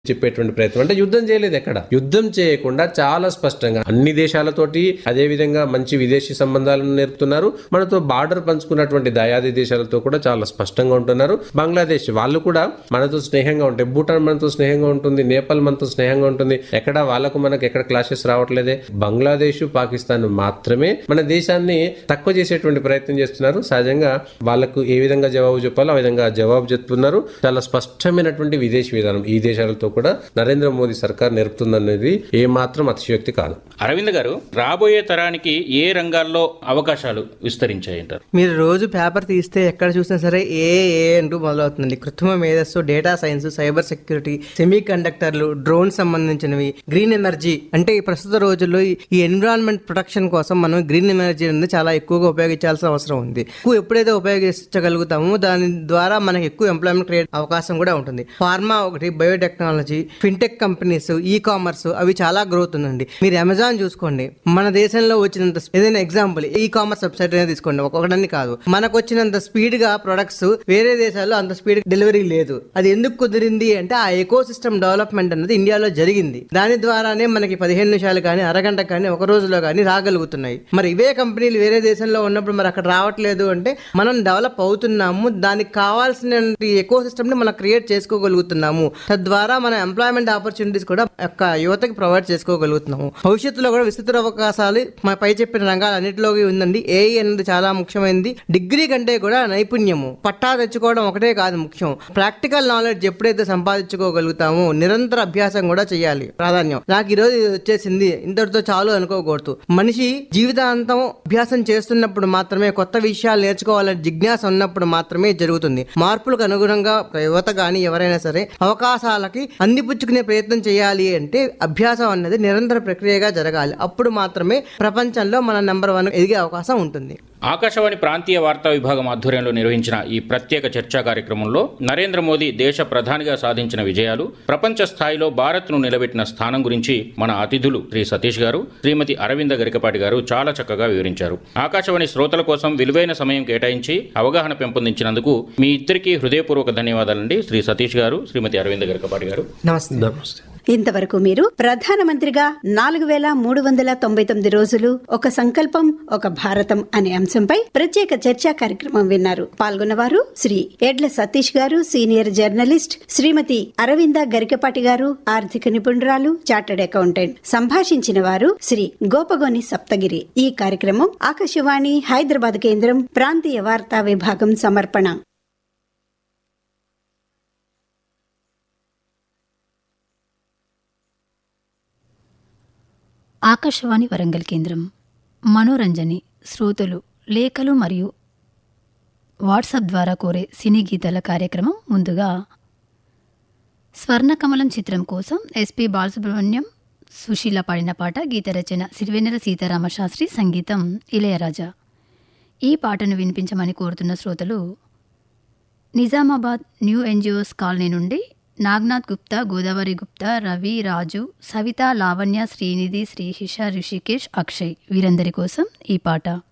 చెప్పేటువంటి ప్రయత్నం అంటే యుద్ధం చేయలేదు ఎక్కడ యుద్ధం చేయకుండా చాలా స్పష్టంగా అన్ని దేశాలతోటి అదే విధంగా మంచి విదేశీ సంబంధాలను నేర్పుతున్నారు మనతో బార్డర్ పంచుకున్నటువంటి దయాది దేశాలతో కూడా చాలా స్పష్టంగా ఉంటున్నారు బంగ్లాదేశ్ వాళ్ళు కూడా మనతో స్నేహంగా ఉంటాయి భూటాన్ మనతో స్నేహంగా ఉంటుంది నేపాల్ మనతో స్నేహంగా ఉంటుంది ఎక్కడ వాళ్ళకు మనకు ఎక్కడ క్లాషెస్ రావట్లేదే బంగ్లాదేశ్ పాకిస్తాన్ మాత్రమే మన దేశాన్ని తక్కువ చేసేటువంటి ప్రయత్నం చేస్తున్నారు సహజంగా వాళ్ళకు ఏ విధంగా జవాబు చెప్పాలో ఆ విధంగా జవాబు చెప్తున్నారు చాలా స్పష్టమైనటువంటి విదేశీ విధానం ఈ దేశాలతో కూడా నరేంద్ర మోదీ సర్కార్ నేర్పుతుందనేది ఏ మాత్రం అతిశయోక్తి కాదు అరవింద్ గారు రాబోయే తరానికి ఏ రంగాల్లో అవకాశాలు విస్తరించాయంటారు మీరు రోజు పేపర్ తీస్తే ఎక్కడ చూసినా సరే ఏ ఏ అంటూ మొదలవుతుంది కృత్రిమ మేధస్సు data science cyber security semi కండక్టర్లు డ్రోన్ సంబంధించినవి గ్రీన్ ఎనర్జీ అంటే ఈ ప్రస్తుత రోజుల్లో ఈ- ఈ ఎన్విరాన్మెంట్ ప్రొటెక్షన్ కోసం మనం గ్రీన్ ఎనర్జీ అనేది చాలా ఎక్కువగా ఉపయోగించాల్సిన అవసరం ఉంది ఎక్కువ ఎప్పుడైతే ఉపయోగించగలుగుతామో దాని ద్వారా మనకి ఎక్కువ ఎంప్లాయ్మెంట్ క్రియేట్ అవకాశం కూడా ఉంటుంది ఫార్మా ఒకటి biotechnology fintech companies e commerce అవి చాలా గ్రోత్ ఉందండి మీరు అమెజాన్ చూసుకోండి మన దేశంలో వచ్చినంత ఏదైనా ఎగ్జాంపుల్ ఈ కామర్స్ వెబ్సైట్ అనేది తీసుకోండి ఒక్కొక్కడని కాదు మనకు వచ్చినంత స్పీడ్ గా ప్రొడక్ట్స్ వేరే దేశాల్లో అంత స్పీడ్ డెలివరీ లేదు అది ఎందుకు కుదిరింది అంటే ఆ ఎకో సిస్టమ్ డెవలప్మెంట్ అనేది ఇండియాలో జరిగింది దాని ద్వారానే మనకి పదిహేను నిమిషాలు కానీ అరగంట కానీ ఒక రోజులో కానీ రాగలుగుతున్నాయి మరి ఇవే కంపెనీలు వేరే దేశంలో ఉన్నప్పుడు మరి అక్కడ రావట్లేదు అంటే మనం డెవలప్ అవుతున్నాము దానికి కావాల్సిన ఎకో సిస్టమ్ ని మనం క్రియేట్ చేసుకోగలుగుతున్నాము తద్వారా మన ఎంప్లాయ్మెంట్ ఆపర్చునిటీస్ కూడా యొక్క యువతకి ప్రొవైడ్ చేసుకోగలుగుతున్నాము భవిష్యత్తులో కూడా విస్తృత అవకాశాలు మా పై చెప్పిన రంగాలన్నింటిలోకి ఉందండి ఏఐ అనేది చాలా ముఖ్యమైనది డిగ్రీ కంటే కూడా నైపుణ్యము పట్టా తెచ్చుకోవడం ఒకటే కాదు ముఖ్యం ప్రాక్టికల్ నాలెడ్జ్ ఎప్పుడైతే సంపాదించుకోగలుగుతామో నిరంతర అభ్యాసం కూడా చేయాలి ప్రాధాన్యం నాకు ఈ రోజు ఇది వచ్చేసింది ఇంతటితో చాలు అనుకోకూడదు మనిషి జీవితాంతం అభ్యాసం చేస్తున్నప్పుడు మాత్రమే కొత్త విషయాలు నేర్చుకోవాలని జిజ్ఞాస ఉన్నప్పుడు మాత్రమే జరుగుతుంది మార్పులకు అనుగుణంగా యువత కానీ ఎవరైనా సరే అవకాశాలకి అందిపుచ్చుకునే ప్రయత్నం చేయాలి అంటే అభ్యాసం అన్నది నిరంతర ప్రక్రియగా జరగాలి అప్పుడు మాత్రమే ప్రపంచంలో మన నెంబర్ వన్ ఎదిగే అవకాశం ఉంటుంది ఆకాశవాణి ప్రాంతీయ వార్తా విభాగం ఆధ్వర్యంలో నిర్వహించిన ఈ ప్రత్యేక చర్చా కార్యక్రమంలో నరేంద్ర మోదీ దేశ ప్రధానిగా సాధించిన విజయాలు ప్రపంచ స్థాయిలో భారత్ను నిలబెట్టిన స్థానం గురించి మన అతిథులు శ్రీ సతీష్ గారు శ్రీమతి అరవింద గరికపాటి గారు చాలా చక్కగా వివరించారు ఆకాశవాణి శ్రోతల కోసం విలువైన సమయం కేటాయించి అవగాహన పెంపొందించినందుకు మీ ఇద్దరికీ హృదయపూర్వక ధన్యవాదాలండి శ్రీ సతీష్ గారు శ్రీమతి అరవింద గరికపాటి గారు నమస్తే నమస్తే ఇంతవరకు మీరు ప్రధానమంత్రిగా నాలుగు వేల మూడు వందల తొంభై తొమ్మిది రోజులు ఒక సంకల్పం ఒక భారతం అనే అంశంపై ప్రత్యేక చర్చా కార్యక్రమం విన్నారు పాల్గొన్నవారు శ్రీ ఎడ్ల సతీష్ గారు సీనియర్ జర్నలిస్ట్ శ్రీమతి అరవింద గరికపాటి గారు ఆర్థిక నిపుణురాలు చార్టెడ్ అకౌంటెంట్ సంభాషించిన వారు శ్రీ గోపగోని సప్తగిరి ఈ కార్యక్రమం ఆకాశవాణి హైదరాబాద్ కేంద్రం ప్రాంతీయ వార్తా విభాగం సమర్పణ ఆకాశవాణి వరంగల్ కేంద్రం మనోరంజని శ్రోతలు లేఖలు మరియు వాట్సాప్ ద్వారా కోరే సినీ గీతాల కార్యక్రమం ముందుగా స్వర్ణకమలం చిత్రం కోసం ఎస్పి బాలసుబ్రహ్మణ్యం సుశీల పాడిన పాట గీత రచన సిరివెన్నెల సీతారామ శాస్త్రి సంగీతం ఇళయరాజా ఈ పాటను వినిపించమని కోరుతున్న శ్రోతలు నిజామాబాద్ న్యూ ఎన్జిఓస్ కాలనీ నుండి నాగ్నాథ్ గుప్తా గోదావరి గుప్తా రవి రాజు సవిత లావణ్య శ్రీనిధి శ్రీహిష రిషికేష్ అక్షయ్ వీరందరి కోసం ఈ పాట